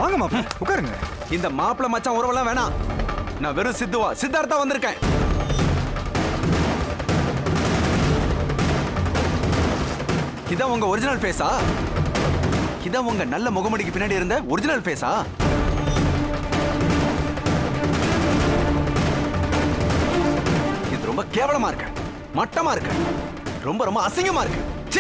வாங்க மாப்பிள உட்காருங்க இந்த மாப்பிள மச்சான் உறவெல்லாம் வேணாம் நான் வெறும் சித்துவா சித்தார்த்தா வந்திருக்கேன் இதான் உங்க ஒரிஜினல் ஃபேஸா இதான் உங்க நல்ல முகமடிக்கு பின்னாடி இருந்த ஒரிஜினல் ஃபேஸா இது ரொம்ப கேவலமா இருக்கு மட்டமா இருக்கு ரொம்ப ரொம்ப அசிங்கமா இருக்கு சீ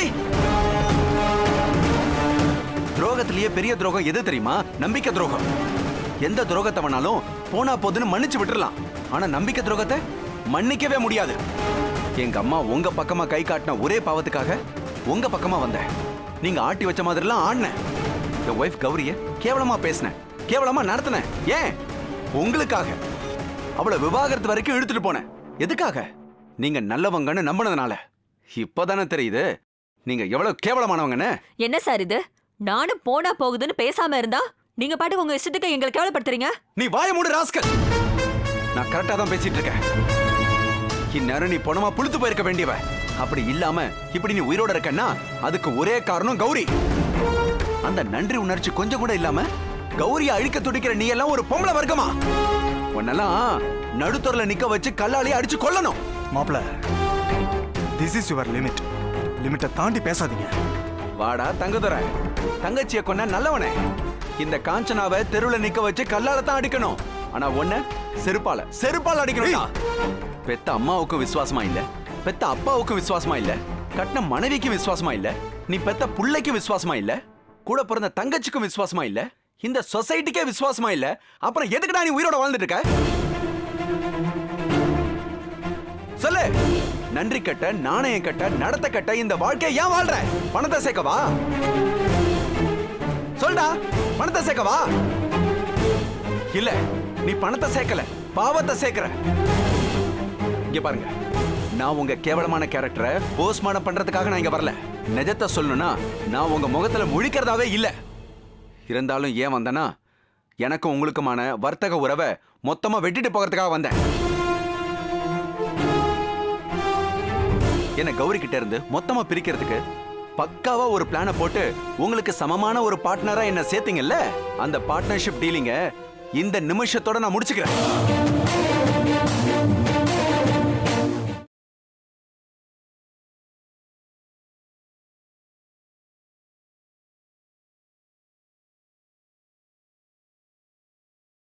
துரோகத்திலேயே பெரிய துரோகம் எது தெரியுமா நம்பிக்கை துரோகம் எந்த துரோகத்தை வேணாலும் போனா போதுன்னு மன்னிச்சு விட்டுறலாம் ஆனா நம்பிக்கை துரோகத்தை மன்னிக்கவே முடியாது எங்க அம்மா உங்க பக்கமா கை காட்டின ஒரே பாவத்துக்காக உங்க பக்கமா வந்தேன் நீங்க ஆட்டி வச்ச மாதிரிலாம் ஆடினேன் என் ஒய்ஃப் கௌரிய கேவலமா பேசினேன் கேவலமா நடத்தினேன் ஏன் உங்களுக்காக அவளை விவாகரத்து வரைக்கும் இழுத்துட்டு போனேன் எதுக்காக நீங்க நல்லவங்கன்னு நம்பினதுனால இப்பதானே தெரியுது நீங்க எவ்வளவு கேவலமானவங்கன்னு என்ன சார் இது நானும் போனா போகுதுன்னு பேசாம இருந்தா நீங்க பாட்டுக்கு உங்க இஷ்டத்துக்கு எங்களை கேவலப்படுத்துறீங்க நீ வாய மூடு ராஸ்கல் நான் கரெக்டா தான் பேசிட்டு இருக்கேன் இந்நேரம் நீ பணமா புழுத்து போயிருக்க வேண்டியவ அப்படி இல்லாம இப்படி நீ உயிரோட இருக்கன்னா அதுக்கு ஒரே காரணம் கௌரி அந்த நன்றி உணர்ச்சி கொஞ்சம் கூட இல்லாம கௌரிய அழிக்க துடிக்கிற நீ எல்லாம் ஒரு பொம்பளை வர்க்கமா உன்னெல்லாம் நடுத்தொரில் நிக்க வச்சு கல்லாலே அடிச்சு கொல்லணும் மாப்பிள திஸ் இஸ் யுவர் லிமிட் லிமிட்டை தாண்டி பேசாதீங்க வாடா தங்கதுரை தங்கச்சிய கொன்ன நல்லவனே இந்த காஞ்சனாவை தெருவுல நிக்க வச்சு கல்லால தான் அடிக்கணும் ஆனா ஒண்ணு செருப்பால செருப்பால அடிக்கணும் பெத்த அம்மாவுக்கும் விசுவாசமா இல்ல பெத்த அப்பாவுக்கும் விசுவாசமா இல்ல கட்டின மனைவிக்கும் விசுவாசமா இல்ல நீ பெத்த புள்ளைக்கும் விசுவாசமா இல்ல கூட பிறந்த தங்கச்சிக்கும் விசுவாசமா இல்ல இந்த சொசைட்டிக்கே விசுவாசமா இல்ல அப்புறம் எதுக்குடா நீ உயிரோட வாழ்ந்துட்டு இருக்க சொல்லு நன்றி கட்ட நாணயம் கட்ட நடத்த கட்ட இந்த வாழ்க்கையை ஏன் வாழ்ற பணத்தை சேர்க்கவா சொல்டா பணத்தை சேர்க்கவா இல்ல நீ பணத்தை சேர்க்கல பாவத்தை சேர்க்கிற இங்க பாருங்க நான் உங்க கேவலமான கேரக்டரை போஸ்ட்மார்டம் பண்றதுக்காக நான் இங்க வரல நிஜத்தை சொல்லணும்னா நான் உங்க முகத்துல முழிக்கிறதாவே இல்ல இருந்தாலும் ஏன் வந்தேன்னா எனக்கும் உங்களுக்குமான வர்த்தக உறவை மொத்தமா வெட்டிட்டு போகிறதுக்காக வந்தேன் என்ன கௌரி கிட்ட இருந்து மொத்தமா பிரிக்கிறதுக்கு பக்காவா ஒரு பிளான போட்டு உங்களுக்கு சமமான ஒரு பார்ட்னரா என்ன சேர்த்தீங்கல்ல அந்த பார்ட்னர்ஷிப் டீலிங்க இந்த நிமிஷத்தோட நான் முடிச்சுக்கிறேன்